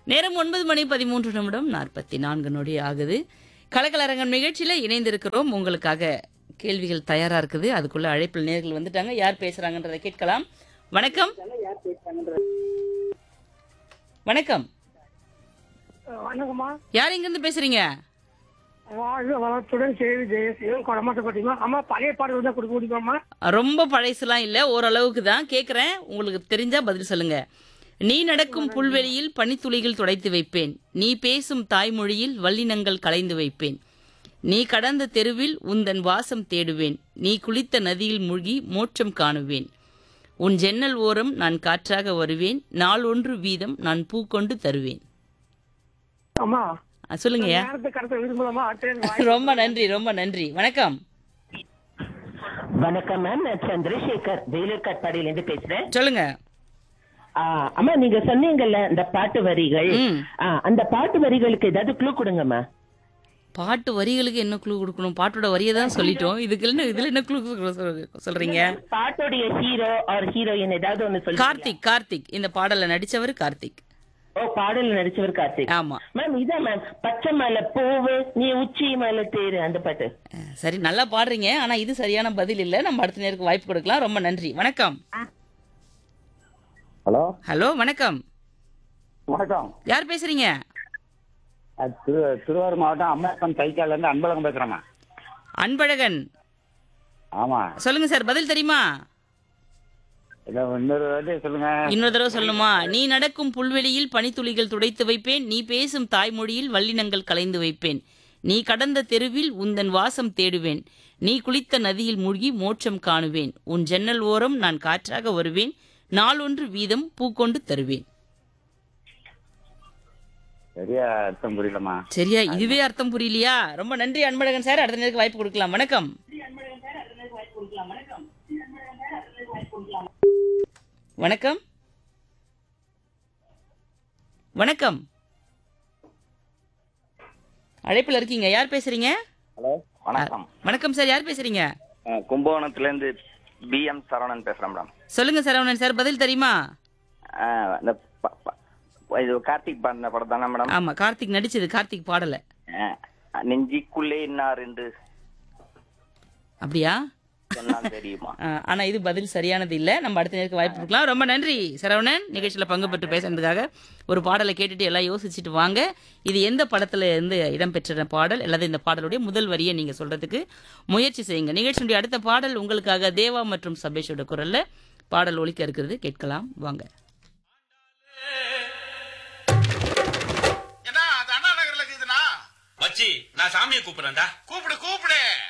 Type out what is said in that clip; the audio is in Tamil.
நேரம் ஒன்பது மணி பதிமூன்று நிமிடம் நாற்பத்தி நான்கு நொடி ஆகுது கலக்கலரங்கம் நிகழ்ச்சியில இணைந்திருக்கிறோம் உங்களுக்காக கேள்விகள் தயாரா இருக்குது அதுக்குள்ள அழைப்பில் நேர்கள் வந்துட்டாங்க யார் பேசுறாங்கன்றதை கேட்கலாம் வணக்கம் வணக்கம் வணக்கம்மா யார் இங்கிருந்து பேசுறீங்க வாழ்க வளத்துடன் சேவி ஜெயசீலம் கொடமாட்ட பட்டிமா அம்மா பழைய பாடல் தான் கொடுக்க முடியுமாம்மா ரொம்ப பழசுலாம் இல்ல ஓரளவுக்கு தான் கேக்குறேன் உங்களுக்கு தெரிஞ்சா பதில் சொல்லுங்க நீ நடக்கும் புல்வெளியில் பனித்துளிகள் துடைத்து வைப்பேன் நீ பேசும் தாய்மொழியில் வல்லினங்கள் களைந்து வைப்பேன் நீ கடந்த தெருவில் உந்தன் வாசம் தேடுவேன் நீ குளித்த நதியில் மூழ்கி மோட்சம் காணுவேன் உன் ஜன்னல் ஓரம் நான் காற்றாக வருவேன் நாள் ஒன்று வீதம் நான் பூ கொண்டு தருவேன் அம்மா அ, சொல்லுங்கய்யா நேரத்தை கடத்த விரும்பலாமா அட்டை ரொம்ப நன்றி ரொம்ப நன்றி வணக்கம் வணக்கம் மேம் நான் சந்திரசேகர் வேலூர் கட்பாடியில இருந்து பேசுறேன் சொல்லுங்க ஆ, அம்மா நீங்க சொன்னீங்கல்ல இந்த பாட்டு வரிகள் ம். ஆ, அந்த பாட்டு வரிகளுக்கு ஏதாவது க்ளூ கொடுங்கம்மா பாட்டு வரிகளுக்கு என்ன க்ளூ கொடுக்கணும் பாட்டோட வரியை தான் சொல்லிட்டோம் இதுக்கு என்ன இதுல என்ன க்ளூ சொல்றீங்க பாட்டோடைய ஹீரோ ஆர் ஹீரோயின் ஏதாவது ஒண்ணு சொல்லி கார்த்திக் கார்த்திக் இந்த பாடல்ல நடிச்சவர் கார்த்திக் ஓ பாடல்ல நடிச்சவர் கார்த்திக் ஆமா மேம் இதான் மேம் பச்சை மலை பூவு நீ உச்சி மலை தேரு அந்த பாட்டு அஹ், சரி நல்லா பாடுறீங்க ஆனா இது சரியான பதில் இல்ல நம்ம அடுத்த நேருக்கு வாய்ப்பு கொடுக்கலாம் ரொம்ப நன்றி வணக்கம் ஹலோ ஹலோ வணக்கம் வணக்கம் யார் பேசுறீங்க அது திரு திருவாரூர் மாவட்டம் அம்மாப்பன் தைக்கால இருந்து அன்பழகம் பேசுறேம்மா அன்பழகன் ஆமா சொல்லுங்க சார் பதில் தெரியுமா இதை இன்னொரு வாட்டி சொல்லுங்க இன்னொரு தடவை சொல்லணுமா நீ நடக்கும் புல்வெளியில் பனித்துளிகள் துடைத்து வைப்பேன் நீ பேசும் தாய்மொழியில் வல்லினங்கள் கலைந்து வைப்பேன் நீ கடந்த தெருவில் உந்தன் வாசம் தேடுவேன் நீ குளித்த நதியில் மூழ்கி மோட்சம் காணுவேன் உன் ஜன்னல் ஓரம் நான் காற்றாக வருவேன் நாளொன்று வீதம் பூக்கொண்டு தருவேன் சரியா அர்த்தம் புரியலம்மா சரியா இதுவே அர்த்தம் புரியலையா ரொம்ப நன்றி அன்பழகன் சார் அடுத்த நேருக்கு வாய்ப்பு கொடுக்கலாம் வணக்கம் வணக்கம் வணக்கம் அழைப்புல இருக்கீங்க யார் பேசுறீங்க ஹலோ வணக்கம் வணக்கம் சார் யார் பேசுறீங்க அஹ் கும்பகோணத்துலேருந்து பிஎம் சரவணன் பேசுகிறேன் மேடம் சொல்லுங்க சரவணன் சார் பதில் தெரியுமா அஹ் இந்த ப- ப- இது கார்த்திக் பாடின படம் தானே மேடம் ஆமா கார்த்திக் நடிச்சது கார்த்திக் பாடல அஹ் நெஞ்சிக்குள்ளே இன்னார் என்று அப்படியா சொன்னால் தெரியுமா ஆ, ஆனா இது பதில் சரியானது இல்ல நம்ம அடுத்த நேருக்கு வாய்ப்பு கொடுக்கலாம் ரொம்ப நன்றி சரவணன் நிகழ்ச்சியில பங்கு பெற்று பேசுனதுக்காக ஒரு பாடலை கேட்டுட்டு எல்லாம் யோசிச்சுட்டு வாங்க இது எந்த படத்துல இருந்து இடம்பெற்ற பாடல் அல்லது இந்த பாடலுடைய முதல் வரியை நீங்க சொல்றதுக்கு முயற்சி செய்யுங்க நிகழ்ச்சியுடைய அடுத்த பாடல் உங்களுக்காக தேவா மற்றும் சபேஷோட குரல்ல பாடல் ஒலிக்க இருக்கிறது கேட்கலாம் வாங்க என்ன அது அண்ணா நகர்ல இருக்குதுண்ணா மச்சி நான் சாமியை கூப்பிடுறேன்டா கூப்பிடு கூப்பிடு